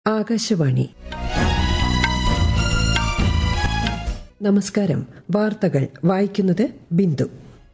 ആകാശവാണി നമസ്കാരം വാർത്തകൾ വായിക്കുന്നത് ബിന്ദു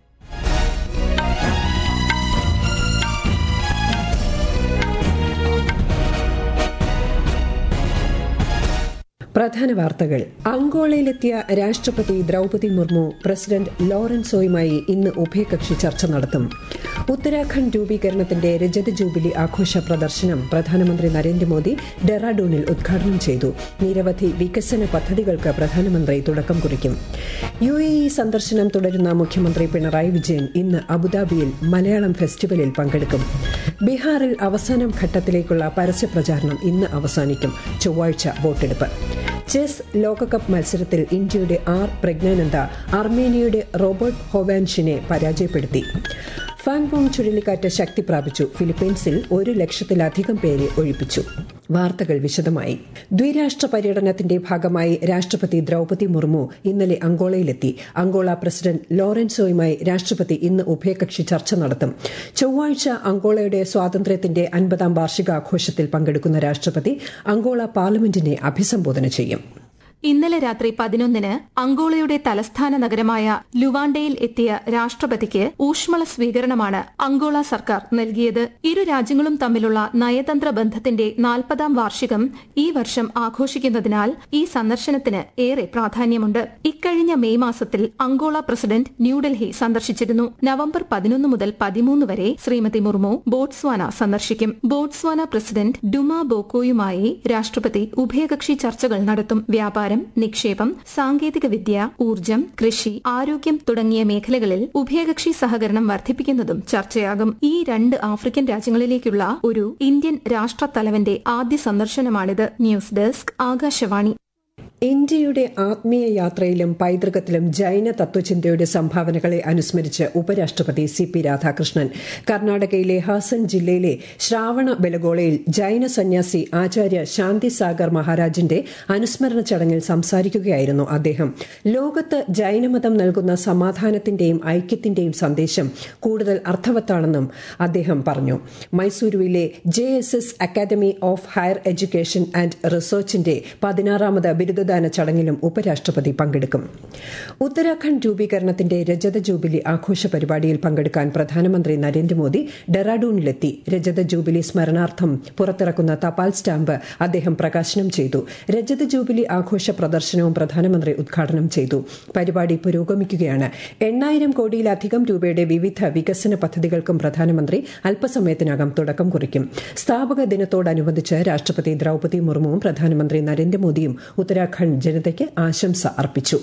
പ്രധാന വാർത്തകൾ അങ്കോളയിലെത്തിയ രാഷ്ട്രപതി ദ്രൌപതി മുർമു പ്രസിഡന്റ് ലോറൻസോയുമായി ഇന്ന് ഉഭയകക്ഷി ചർച്ച നടത്തും ഉത്തരാഖണ്ഡ് രൂപീകരണത്തിന്റെ രജത ജൂബിലി ആഘോഷ പ്രദർശനം പ്രധാനമന്ത്രി നരേന്ദ്രമോദി ഡെറാഡൂണിൽ ഉദ്ഘാടനം ചെയ്തു നിരവധി വികസന പദ്ധതികൾക്ക് പ്രധാനമന്ത്രി തുടക്കം കുറിക്കും യു എ ഇ സന്ദർശനം തുടരുന്ന മുഖ്യമന്ത്രി പിണറായി വിജയൻ ഇന്ന് അബുദാബിയിൽ മലയാളം ഫെസ്റ്റിവലിൽ പങ്കെടുക്കും ബീഹാറിൽ അവസാനം ഘട്ടത്തിലേക്കുള്ള പരസ്യപ്രചാരണം ഇന്ന് അവസാനിക്കും ചൊവ്വാഴ്ച വോട്ടെടുപ്പ് ചെസ് ലോകകപ്പ് മത്സരത്തിൽ ഇന്ത്യയുടെ ആർ പ്രജ്ഞാനന്ദ അർമേനിയയുടെ റോബർട്ട് ഹോവാൻഷിനെ പരാജയപ്പെടുത്തി ഫാങ്പോങ് ചുഴലിക്കാറ്റ് ശക്തി പ്രാപിച്ചു ഫിലിപ്പീൻസിൽ ഒരു ലക്ഷത്തിലധികം പേരെ ഒഴിപ്പിച്ചു വാർത്തകൾ വിശദമായി ദ്വിരാഷ്ട്ര പര്യടനത്തിന്റെ ഭാഗമായി രാഷ്ട്രപതി ദ്രൌപതി മുർമു ഇന്നലെ അങ്കോളയിലെത്തി അങ്കോള പ്രസിഡന്റ് ലോറൻസോയുമായി രാഷ്ട്രപതി ഇന്ന് ഉഭയകക്ഷി ചർച്ച നടത്തും ചൊവ്വാഴ്ച അങ്കോളയുടെ സ്വാതന്ത്ര്യത്തിന്റെ അൻപതാം വാർഷികാഘോഷത്തിൽ പങ്കെടുക്കുന്ന രാഷ്ട്രപതി അങ്കോള പാർലമെന്റിനെ അഭിസംബോധന ചെയ്യും ഇന്നലെ രാത്രി പതിനൊന്നിന് അങ്കോളയുടെ തലസ്ഥാന നഗരമായ ലുവാണ്ടയിൽ എത്തിയ രാഷ്ട്രപതിക്ക് ഊഷ്മള സ്വീകരണമാണ് അങ്കോള സർക്കാർ നൽകിയത് ഇരു രാജ്യങ്ങളും തമ്മിലുള്ള നയതന്ത്ര ബന്ധത്തിന്റെ നാൽപ്പതാം വാർഷികം ഈ വർഷം ആഘോഷിക്കുന്നതിനാൽ ഈ സന്ദർശനത്തിന് ഏറെ പ്രാധാന്യമുണ്ട് ഇക്കഴിഞ്ഞ മെയ് മാസത്തിൽ അങ്കോള പ്രസിഡന്റ് ന്യൂഡൽഹി സന്ദർശിച്ചിരുന്നു നവംബർ പതിനൊന്ന് മുതൽ പതിമൂന്ന് വരെ ശ്രീമതി മുർമു ബോട്സ്വാന സന്ദർശിക്കും ബോട്സ്വാന പ്രസിഡന്റ് ഡുമ ബോക്കോയുമായി രാഷ്ട്രപതി ഉഭയകക്ഷി ചർച്ചകൾ നടത്തും വ്യാപാരം നിക്ഷേപം സാങ്കേതികവിദ്യ ഊർജ്ജം കൃഷി ആരോഗ്യം തുടങ്ങിയ മേഖലകളിൽ ഉഭയകക്ഷി സഹകരണം വർദ്ധിപ്പിക്കുന്നതും ചർച്ചയാകും ഈ രണ്ട് ആഫ്രിക്കൻ രാജ്യങ്ങളിലേക്കുള്ള ഒരു ഇന്ത്യൻ രാഷ്ട്രത്തലവന്റെ ആദ്യ സന്ദർശനമാണിത് ന്യൂസ് ഡെസ്ക് ആകാശവാണി ഇന്ത്യയുടെ ആത്മീയ യാത്രയിലും പൈതൃകത്തിലും ജൈന തത്വചിന്തയുടെ സംഭാവനകളെ അനുസ്മരിച്ച് ഉപരാഷ്ട്രപതി സി പി രാധാകൃഷ്ണൻ കർണാടകയിലെ ഹാസൻ ജില്ലയിലെ ശ്രാവണ ബലഗോളയിൽ ജൈന സന്യാസി ആചാര്യ ശാന്തി സാഗർ മഹാരാജിന്റെ അനുസ്മരണ ചടങ്ങിൽ സംസാരിക്കുകയായിരുന്നു അദ്ദേഹം ലോകത്ത് ജൈനമതം നൽകുന്ന സമാധാനത്തിന്റെയും ഐക്യത്തിന്റെയും സന്ദേശം കൂടുതൽ അർത്ഥവത്താണെന്നും അദ്ദേഹം പറഞ്ഞു മൈസൂരുവിലെ J S S academy of higher education and റിസർച്ചിന്റെ പതിനാറാമത് ബിരുദ ബിരുദദാന ചടങ്ങിലും ഉപരാഷ്ട്രപതി പങ്കെടുക്കും ഉത്തരാഖണ്ഡ് രൂപീകരണത്തിന്റെ രജത ജൂബിലി ആഘോഷ പരിപാടിയിൽ പങ്കെടുക്കാൻ പ്രധാനമന്ത്രി നരേന്ദ്രമോദി ഡെറാഡൂണിലെത്തി രജത ജൂബിലി സ്മരണാർത്ഥം പുറത്തിറക്കുന്ന തപാൽ സ്റ്റാമ്പ് അദ്ദേഹം പ്രകാശനം ചെയ്തു രജത ജൂബിലി ആഘോഷ പ്രദർശനവും പ്രധാനമന്ത്രി ഉദ്ഘാടനം ചെയ്തു പരിപാടി പുരോഗമിക്കുകയാണ് എണ്ണായിരം കോടിയിലധികം രൂപയുടെ വിവിധ വികസന പദ്ധതികൾക്കും പ്രധാനമന്ത്രി അല്പസമയത്തിനകം തുടക്കം കുറിക്കും സ്ഥാപക ദിനത്തോടനുബന്ധിച്ച് രാഷ്ട്രപതി ദ്രൌപതി മുർമുവും പ്രധാനമന്ത്രി നരേന്ദ്രമോദിയും ഉത്തരാഖണ്ഡ് ജനതയ്ക്ക് ആശംസ അർപ്പിച്ചു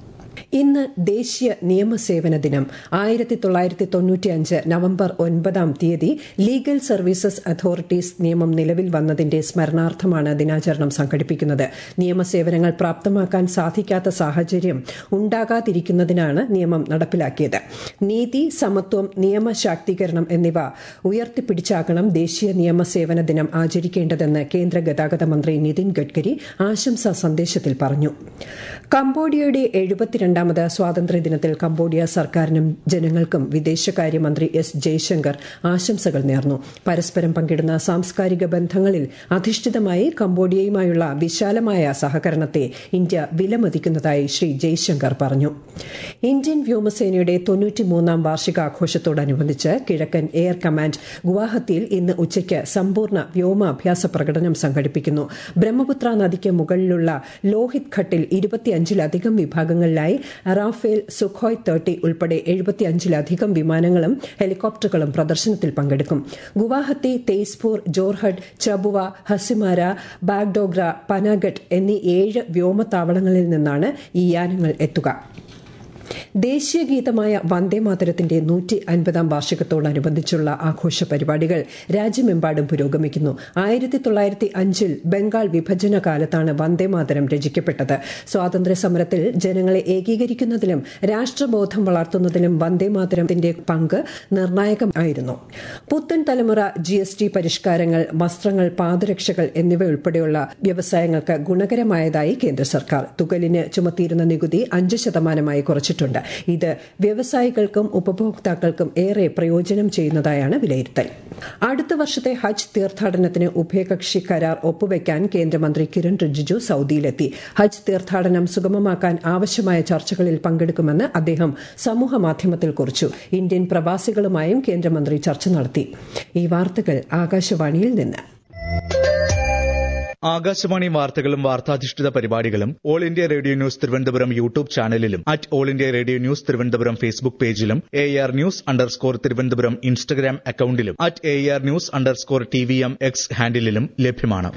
ഇന്ന് ദേശീയ നിയമസേവന ദിനം ആയിരത്തി തൊള്ളായിരത്തി തൊണ്ണൂറ്റിയഞ്ച് നവംബർ ഒൻപതാം തീയതി ലീഗൽ സർവീസസ് അതോറിറ്റീസ് നിയമം നിലവിൽ വന്നതിന്റെ സ്മരണാർത്ഥമാണ് ദിനാചരണം സംഘടിപ്പിക്കുന്നത് നിയമസേവനങ്ങൾ പ്രാപ്തമാക്കാൻ സാധിക്കാത്ത സാഹചര്യം ഉണ്ടാകാതിരിക്കുന്നതിനാണ് നിയമം നടപ്പിലാക്കിയത് നീതി സമത്വം നിയമ ശാക്തീകരണം എന്നിവ ഉയർത്തിപ്പിടിച്ചാകണം ദേശീയ നിയമസേവന ദിനം ആചരിക്കേണ്ടതെന്ന് കേന്ദ്ര ഗതാഗത മന്ത്രി നിതിൻ ഗഡ്കരി ആശംസാ സന്ദേശത്തിൽ പറഞ്ഞു കംബോഡിയയുടെ എഴുപത്തിരണ്ടാമത് സ്വാതന്ത്ര്യദിനത്തിൽ കംബോഡിയ സർക്കാരിനും ജനങ്ങൾക്കും വിദേശകാര്യമന്ത്രി എസ് ജയശങ്കർ ആശംസകൾ നേർന്നു പരസ്പരം പങ്കിടുന്ന സാംസ്കാരിക ബന്ധങ്ങളിൽ അധിഷ്ഠിതമായി കംബോഡിയയുമായുള്ള വിശാലമായ സഹകരണത്തെ ഇന്ത്യ വിലമതിക്കുന്നതായി ശ്രീ ജയശങ്കർ പറഞ്ഞു ഇന്ത്യൻ വ്യോമസേനയുടെ തൊണ്ണൂറ്റിമൂന്നാം വാർഷികാഘോഷത്തോടനുബന്ധിച്ച് കിഴക്കൻ എയർ കമാൻഡ് ഗുവാഹത്തിയിൽ ഇന്ന് ഉച്ചയ്ക്ക് സമ്പൂർണ്ണ വ്യോമാഭ്യാസ പ്രകടനം സംഘടിപ്പിക്കുന്നു ബ്രഹ്മപുത്ര നദിക്ക് മുകളിലുള്ള ലോഹിത് ഘട്ടിൽ ഇരുപത്തിയഞ്ചിലധികം വിഭാഗങ്ങളിലായി റാഫേൽ സുഖോയ് തേർട്ടി ഉൾപ്പെടെ എഴുപത്തിയഞ്ചിലധികം വിമാനങ്ങളും ഹെലികോപ്റ്ററുകളും പ്രദർശനത്തിൽ പങ്കെടുക്കും ഗുവാഹത്തി തേസ്പൂർ ജോർഹട്ട് ചബുവ ഹസിമാര ബാഗ്ഡോഗ്ര പനാഗഡ് എന്നീ ഏഴ് വ്യോമത്താവളങ്ങളിൽ നിന്നാണ് ഈ യാനങ്ങൾ എത്തുക ദേശീയ ഗീതമായ വന്ദേമാതരത്തിന്റെ നൂറ്റി അൻപതാം വാർഷികത്തോടനുബന്ധിച്ചുള്ള ആഘോഷ പരിപാടികൾ രാജ്യമെമ്പാടും പുരോഗമിക്കുന്നു ആയിരത്തി തൊള്ളായിരത്തി അഞ്ചിൽ ബംഗാൾ വിഭജന കാലത്താണ് വന്ദേമാതരം രചിക്കപ്പെട്ടത് സ്വാതന്ത്ര്യ സമരത്തിൽ ജനങ്ങളെ ഏകീകരിക്കുന്നതിലും രാഷ്ട്രബോധം വളർത്തുന്നതിലും വന്ദേമാതരത്തിന്റെ പങ്ക് നിർണായകമായിരുന്നു പുത്തൻ തലമുറ ജി എസ് ടി പരിഷ്കാരങ്ങൾ വസ്ത്രങ്ങൾ പാദരക്ഷകൾ എന്നിവ ഉൾപ്പെടെയുള്ള വ്യവസായങ്ങൾക്ക് ഗുണകരമായതായി കേന്ദ്ര സർക്കാർ തുകലിന് ചുമത്തിയിരുന്ന നികുതി അഞ്ച് ശതമാനമായി കുറച്ചിട്ടുണ്ട് അറിയിച്ചിട്ടുണ്ട് ഇത് വ്യവസായികൾക്കും ഉപഭോക്താക്കൾക്കും ഏറെ പ്രയോജനം ചെയ്യുന്നതായാണ് വിലയിരുത്തൽ അടുത്ത വർഷത്തെ ഹജ്ജ് തീർത്ഥാടനത്തിന് ഉഭയകക്ഷി കരാർ ഒപ്പുവയ്ക്കാൻ കേന്ദ്രമന്ത്രി കിരൺ റിജിജു സൌദിയിലെത്തി ഹജ്ജ് തീർത്ഥാടനം സുഗമമാക്കാൻ ആവശ്യമായ ചർച്ചകളിൽ പങ്കെടുക്കുമെന്ന് അദ്ദേഹം സമൂഹമാധ്യമത്തിൽ കുറിച്ചു ഇന്ത്യൻ പ്രവാസികളുമായും കേന്ദ്രമന്ത്രി ചർച്ച നടത്തി ഈ വാർത്തകൾ ആകാശവാണിയിൽ നിന്ന് ആകാശവാണി വാർത്തകളും വാർത്താധിഷ്ഠിത പരിപാടികളും all India radio news Thiruvananthapuram YouTube ചാനലിലും at all India radio news Thiruvananthapuram Facebook പേജിലും A R news underscore Thiruvananthapuram Instagram അക്കൌണ്ടിലും at A R news underscore T V M X ഹാൻഡിലും ലഭ്യമാണ്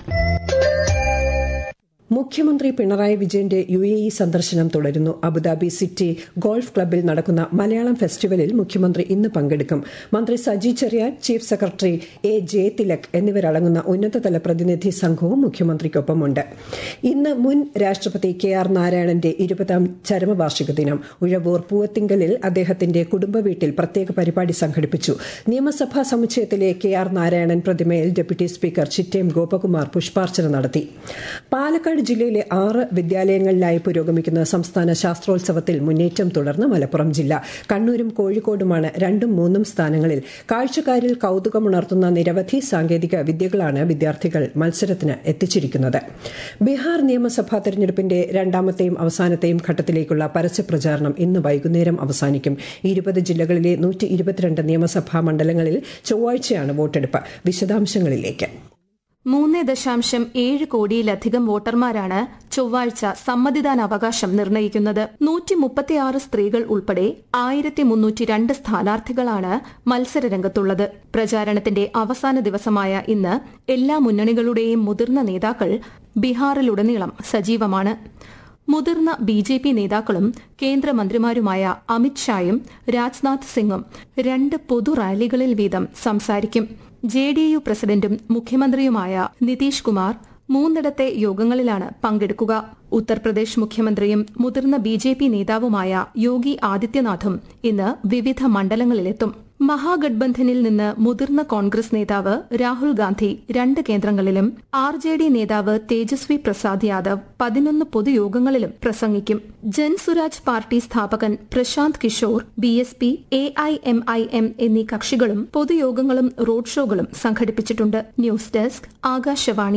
മുഖ്യമന്ത്രി പിണറായി വിജയന്റെ യു എ ഇ സന്ദർശനം തുടരുന്നു അബുദാബി സിറ്റി ഗോൾഫ് ക്ലബിൽ നടക്കുന്ന മലയാളം ഫെസ്റ്റിവലിൽ മുഖ്യമന്ത്രി ഇന്ന് പങ്കെടുക്കും മന്ത്രി Saji Cherian chief secretary A J Thilak എന്നിവരടങ്ങുന്ന ഉന്നതതല പ്രതിനിധി സംഘവും മുഖ്യമന്ത്രിക്കൊപ്പമുണ്ട് ഇന്ന് മുൻ രാഷ്ട്രപതി കെ ആർ നാരായണന്റെ ഇരുപതാം ചരമവാർഷിക ദിനം ഉഴവൂർ പൂവത്തിങ്കലിൽ അദ്ദേഹത്തിന്റെ കുടുംബ വീട്ടിൽ പ്രത്യേക പരിപാടി സംഘടിപ്പിച്ചു നിയമസഭാ സമുച്ചയത്തിലെ കെ ആർ നാരായണൻ പ്രതിമയിൽ ഡെപ്യൂട്ടി സ്പീക്കർ ചിറ്റേം ഗോപകുമാർ പുഷ്പാർച്ചന നടത്തി പാലക്കാട് ജില്ലയിലെ ആറ് വിദ്യാലയങ്ങളിലായി പുരോഗമിക്കുന്ന സംസ്ഥാന ശാസ്ത്രോത്സവത്തിൽ മുന്നേറ്റം തുടർന്ന് മലപ്പുറം ജില്ല കണ്ണൂരും കോഴിക്കോടുമാണ് രണ്ടും മൂന്നും സ്ഥാനങ്ങളിൽ കാഴ്ചക്കാരിൽ കൌതുകമുണർത്തുന്ന നിരവധി സാങ്കേതിക വിദ്യകളാണ് വിദ്യാർത്ഥികൾ മത്സരത്തിന് എത്തിച്ചിരിക്കുന്നത് ബീഹാർ നിയമസഭാ തെരഞ്ഞെടുപ്പിന്റെ രണ്ടാമത്തെയും അവസാനത്തെയും ഘട്ടത്തിലേക്കുള്ള പരസ്യപ്രചാരണം ഇന്ന് വൈകുന്നേരം അവസാനിക്കും ഇരുപത് ജില്ലകളിലെ നൂറ്റി ഇരുപത്തിരണ്ട് നിയമസഭാ മണ്ഡലങ്ങളിൽ ചൊവ്വാഴ്ചയാണ് വോട്ടെടുപ്പ് വിശദാംശങ്ങളിലേക്ക് മൂന്ന് ദശാംശം ഏഴ് കോടിയിലധികം വോട്ടർമാരാണ് ചൊവ്വാഴ്ച സമ്മതിദാനാവകാശം നിർണയിക്കുന്നത് നൂറ്റി മുപ്പത്തിയാറ് സ്ത്രീകൾ ഉൾപ്പെടെ ആയിരത്തി മുന്നൂറ്റി രണ്ട് സ്ഥാനാർത്ഥികളാണ് മത്സരരംഗത്തുള്ളത് പ്രചാരണത്തിന്റെ അവസാന ദിവസമായ ഇന്ന് എല്ലാ മുന്നണികളുടെയും മുതിർന്ന നേതാക്കൾ ബീഹാറിലുടനീളം സജീവമാണ് മുതിർന്ന ബി ജെ പി നേതാക്കളും കേന്ദ്രമന്ത്രിമാരുമായ അമിത്ഷായും രാജ്നാഥ് സിംഗും രണ്ട് പൊതു റാലികളിൽ വീതം സംസാരിക്കും ജെ ഡി യു പ്രസിഡന്റും മുഖ്യമന്ത്രിയുമായ നിതീഷ് കുമാർ മൂന്നിടത്തെ യോഗങ്ങളിലാണ് പങ്കെടുക്കുക ഉത്തർപ്രദേശ് മുഖ്യമന്ത്രിയും മുതിർന്ന ബി ജെ പി നേതാവുമായ യോഗി ആദിത്യനാഥും ഇന്ന് വിവിധ മണ്ഡലങ്ങളിലെത്തും മഹാഗഡ്ബന്ധനിൽ നിന്ന് മുതിർന്ന കോൺഗ്രസ് നേതാവ് രാഹുൽ ഗാന്ധി രണ്ട് കേന്ദ്രങ്ങളിലും ആർ ജെ ഡി നേതാവ് തേജസ്വി പ്രസാദ് യാദവ് പതിനൊന്ന് പൊതുയോഗങ്ങളിലും പ്രസംഗിക്കും ജൻസുരാജ് പാർട്ടി സ്ഥാപകൻ Prashant Kishor B S P A I M I M എന്നീ കക്ഷികളും പൊതുയോഗങ്ങളും റോഡ് ഷോകളും സംഘടിപ്പിച്ചിട്ടുണ്ട് ന്യൂസ് ഡെസ്ക് ആകാശവാണി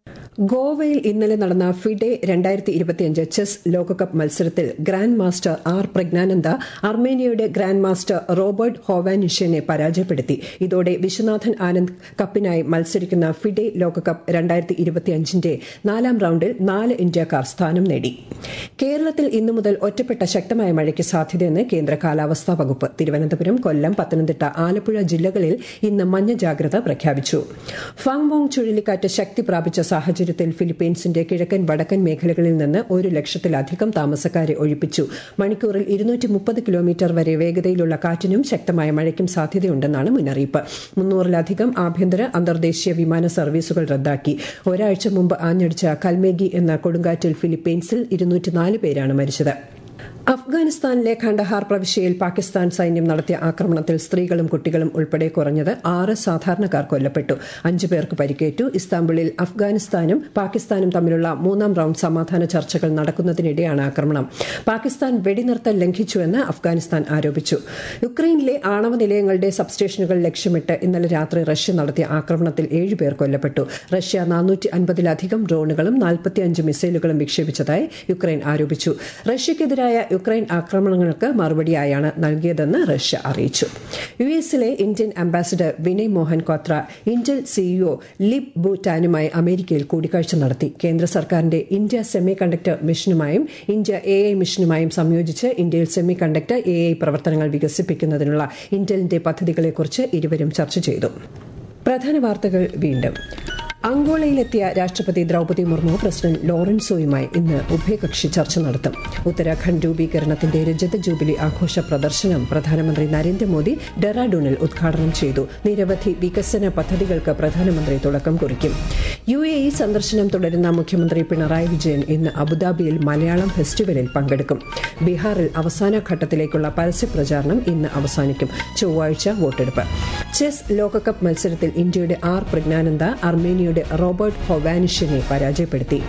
ഗോവയിൽ ഇന്നലെ നടന്ന ഫിഡെ രണ്ടായിരത്തി ഇരുപത്തിയഞ്ച് ചെസ് ലോകകപ്പ് മത്സരത്തിൽ ഗ്രാൻഡ് മാസ്റ്റർ ആർ പ്രജ്ഞാനന്ദ അർമേനിയയുടെ ഗ്രാൻഡ് മാസ്റ്റർ റോബർട്ട് ഹോവാനിഷ്യനെ പരാജയപ്പെടുത്തി ഇതോടെ വിശ്വനാഥൻ ആനന്ദ് കപ്പിനായി മത്സരിക്കുന്ന ഫിഡെ ലോകകപ്പ് രണ്ടായിരത്തി ഇരുപത്തിയഞ്ചിന്റെ നാലാം റൌണ്ടിൽ നാല് ഇന്ത്യക്കാർ സ്ഥാനം നേടി കേരളത്തിൽ ഇന്നു മുതൽ ഒറ്റപ്പെട്ട ശക്തമായ മഴയ്ക്ക് സാധ്യതയെന്ന് കേന്ദ്ര കാലാവസ്ഥാ വകുപ്പ് തിരുവനന്തപുരം കൊല്ലം പത്തനംതിട്ട ആലപ്പുഴ ജില്ലകളിൽ ഇന്ന് മഞ്ഞ ജാഗ്രത പ്രഖ്യാപിച്ചു ഫാങ്മോങ് ചുഴലിക്കാറ്റ് ശക്തി പ്രാപിച്ച സാഹചര്യത്തിൽ ഫിലിപ്പീൻസിന്റെ കിഴക്കൻ വടക്കൻ മേഖലകളിൽ നിന്ന് ഒരു ലക്ഷത്തിലധികം താമസക്കാരെ ഒഴിപ്പിച്ചു മണിക്കൂറിൽ ഇരുന്നൂറ്റി മുപ്പത് കിലോമീറ്റർ വരെ വേഗതയിലുള്ള കാറ്റിനും ശക്തമായ മഴയ്ക്കും സാധ്യതയുണ്ടെന്നാണ് മുന്നറിയിപ്പ് മുന്നൂറിലധികം ആഭ്യന്തര അന്തർദേശീയ വിമാന സർവീസുകൾ റദ്ദാക്കി ഒരാഴ്ച മുമ്പ് ആഞ്ഞടിച്ച കൽമേഗി എന്ന കൊടുങ്കാറ്റിൽ ഫിലിപ്പീൻസിൽ ഇരുന്നൂറ്റിനാല് പേരാണ് മരിച്ചത് അഫ്ഗാനിസ്ഥാനിലെ ഖണ്ഡഹാർ പ്രവിശ്യയിൽ പാകിസ്ഥാൻ സൈന്യം നടത്തിയ ആക്രമണത്തിൽ സ്ത്രീകളും കുട്ടികളും ഉൾപ്പെടെ കുറഞ്ഞത് ആറ് സാധാരണക്കാർ കൊല്ലപ്പെട്ടു അഞ്ചു പേർക്ക് പരിക്കേറ്റു ഇസ്താംബുളിൽ അഫ്ഗാനിസ്ഥാനും പാകിസ്ഥാനും തമ്മിലുള്ള മൂന്നാം റൌണ്ട് സമാധാന ചർച്ചകൾ നടക്കുന്നതിനിടെയാണ് ആക്രമണം പാകിസ്ഥാൻ വെടിനിർത്തൽ ലംഘിച്ചുവെന്ന് അഫ്ഗാനിസ്ഥാൻ ആരോപിച്ചു യുക്രൈനിലെ ആണവ നിലയങ്ങളുടെ സബ്സ്റ്റേഷനുകൾ ലക്ഷ്യമിട്ട് ഇന്നലെ രാത്രി റഷ്യ നടത്തിയ ആക്രമണത്തിൽ ഏഴുപേർ കൊല്ലപ്പെട്ടു റഷ്യ നാനൂറ്റി അൻപതിലധികം ഡ്രോണുകളും നാൽപ്പത്തിയഞ്ച് മിസൈലുകളും വിക്ഷേപിച്ചതായി യുക്രൈൻ ആരോപിച്ചു റഷ്യക്കെതിരായ യുക്രൈൻ ആക്രമണങ്ങൾക്ക് മറുപടിയായാണ് നൽകിയതെന്ന് റഷ്യ അറിയിച്ചു യു എസിലെ Indian ambassador Vinay Mohan Kwatra Intel CEO Lip ബൂട്ടാനുമായി അമേരിക്കയിൽ കൂടിക്കാഴ്ച നടത്തി കേന്ദ്ര സർക്കാരിന്റെ ഇന്ത്യ സെമി കണ്ടക്ടർ മിഷനുമായും ഇന്ത്യ എ ഐ മിഷനുമായും സംയോജിച്ച് ഇന്ത്യയിൽ സെമി കണ്ടക്ടർ എ ഐ പ്രവർത്തനങ്ങൾ വികസിപ്പിക്കുന്നതിനുള്ള ഇന്റലിന്റെ പദ്ധതികളെക്കുറിച്ച് ഇരുവരും ചർച്ച ചെയ്തു പ്രധാന വാർത്തകൾ വീണ്ടും അങ്കോളയിലെത്തിയ രാഷ്ട്രപതി ദ്രൌപതി മുർമു പ്രസിഡന്റ് ലോറൻസോയുമായി ഇന്ന് ഉഭയകക്ഷി ചർച്ച നടത്തും ഉത്തരാഖണ്ഡ് രൂപീകരണത്തിന്റെ രജത ജൂബിലി ആഘോഷ പ്രദർശനം പ്രധാനമന്ത്രി നരേന്ദ്രമോദി ഡെറാഡൂണിൽ ഉദ്ഘാടനം ചെയ്തു നിരവധി വികസന പദ്ധതികൾക്ക് പ്രധാനമന്ത്രി തുടക്കം കുറിക്കും യു എ ഇ സന്ദർശനം തുടരുന്ന മുഖ്യമന്ത്രി പിണറായി വിജയൻ ഇന്ന് അബുദാബിയിൽ മലയാളം ഫെസ്റ്റിവലിൽ പങ്കെടുക്കും ബീഹാറിൽ അവസാന ഘട്ടത്തിലേക്കുള്ള പരസ്യപ്രചാരണം ഇന്ന് അവസാനിക്കും ചൊവ്വാഴ്ച വോട്ടെടുപ്പ് ചെസ് ലോകകപ്പ് മത്സരത്തിൽ ഇന്ത്യയുടെ ആർ പ്രജ്ഞാനന്ദ അർമേനിയയുടെ റോബർട്ട് ഹൊവാനിഷ്യനെ പരാജയപ്പെടുത്തി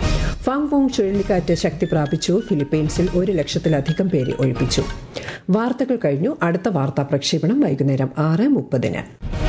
ഫാങ് വോങ് ചുഴലിക്കാറ്റ് ശക്തി പ്രാപിച്ചു ഫിലിപ്പീൻസിൽ ഒരു ലക്ഷത്തിലധികം പേരെ ഒഴിപ്പിച്ചു വാർത്തകൾ കഴിഞ്ഞു അടുത്ത വാർത്താ പ്രക്ഷേപണം വൈകുന്നേരം ആറ് മുപ്പതിന്